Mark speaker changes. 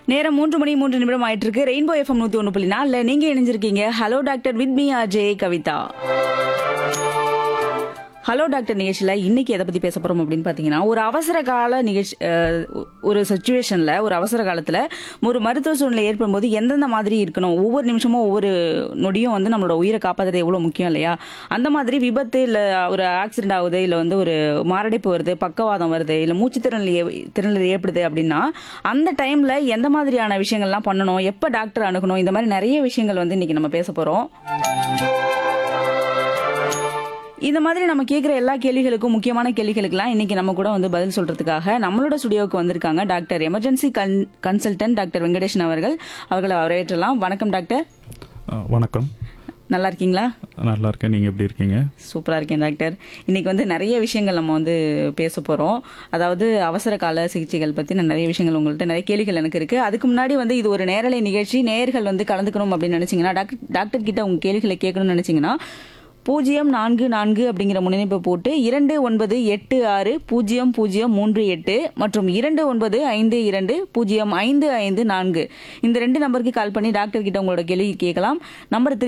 Speaker 1: நேரம் மூன்று மணி மூன்று நிமிடம் ஆயிட்டு இருக்கு ரெயின்போ எஃப்எம் நூத்தி ஒன்று புள்ளி நாலுல நீங்க இணைஞ்சிருக்கீங்க hello doctor with me Ajay Kavitha hello doctor நிகழ்ச்சியில் இன்னைக்கு எதை பற்றி பேச போகிறோம் அப்படின்னு பார்த்தீங்கன்னா ஒரு அவசர கால நிகழ்ச்சி அஹ், ஒரு சுச்சுவேஷனில் ஒரு அவசர காலத்தில் ஒரு மருத்துவ சூழ்நிலை ஏற்படும் போது எந்தெந்த மாதிரி இருக்கணும் ஒவ்வொரு நிமிஷமும் ஒவ்வொரு நொடியும் வந்து நம்மளோட உயிரை காப்பாற்றுறது எவ்வளோ முக்கியம் இல்லையா அந்த மாதிரி விபத்து இல்லை ஒரு ஆக்சிடென்ட் ஆகுது இல்லை வந்து ஒரு மாரடைப்பு வருது பக்கவாதம் வருது இல்லை மூச்சு திறனில் ஏ- திறனில் ஏற்படுது அப்படின்னா அந்த டைமில் எந்த மாதிரியான விஷயங்கள்லாம் பண்ணணும் எப்போ டாக்டர் அணுகணும் இந்த மாதிரி நிறைய விஷயங்கள் வந்து இன்னைக்கு நம்ம பேச போகிறோம் இந்த மாதிரி நம்ம கேட்குற எல்லா கேள்விகளுக்கும் முக்கியமான கேள்விகளுக்கெல்லாம் இன்னைக்கு நம்ம கூட வந்து பதில் சொல்றதுக்காக நம்மளோட ஸ்டுடியோவுக்கு வந்திருக்காங்க doctor emergency con consultant doctor Venkatesan அவர்கள் அவர்களை வரவேற்றலாம் வணக்கம் டாக்டர்
Speaker 2: ஆ, வணக்கம்
Speaker 1: நல்லா இருக்கீங்களா
Speaker 2: நல்லா இருக்கேன் நீங்கள் எப்படி இருக்கீங்க
Speaker 1: சூப்பராக இருக்கேன் டாக்டர் இன்னைக்கு வந்து நிறைய விஷயங்கள் நம்ம வந்து பேச போகிறோம் அதாவது அவசர கால சிகிச்சைகள் பற்றி நான் நிறைய விஷயங்கள் உங்கள்கிட்ட நிறைய கேள்விகள் எனக்கு இருக்குது அதுக்கு முன்னாடி வந்து இது ஒரு நேரலை நிகழ்ச்சி நேயர்கள் வந்து கலந்துக்கணும் அப்படின்னு நினச்சிங்கன்னா டாக்டர் டாக்டர் கிட்ட உங்கள் கேள்விகளை கேட்கணும்னு நினச்சிங்கன்னா பூஜ்ஜியம் நான்கு நான்கு அப்படிங்கிற முன்னிணைப்பை போட்டு இரண்டு ஒன்பது எட்டு ஆறு பூஜ்ஜியம் பூஜ்ஜியம் மூன்று எட்டு மற்றும் இரண்டு ஒன்பது ஐந்து இரண்டு பூஜ்ஜியம் ஐந்து ஐந்து நான்கு இந்த ரெண்டு நம்பருக்கு கால் பண்ணி டாக்டர் கிட்ட உங்களோட கேள்வி கேட்கலாம் நம்பர்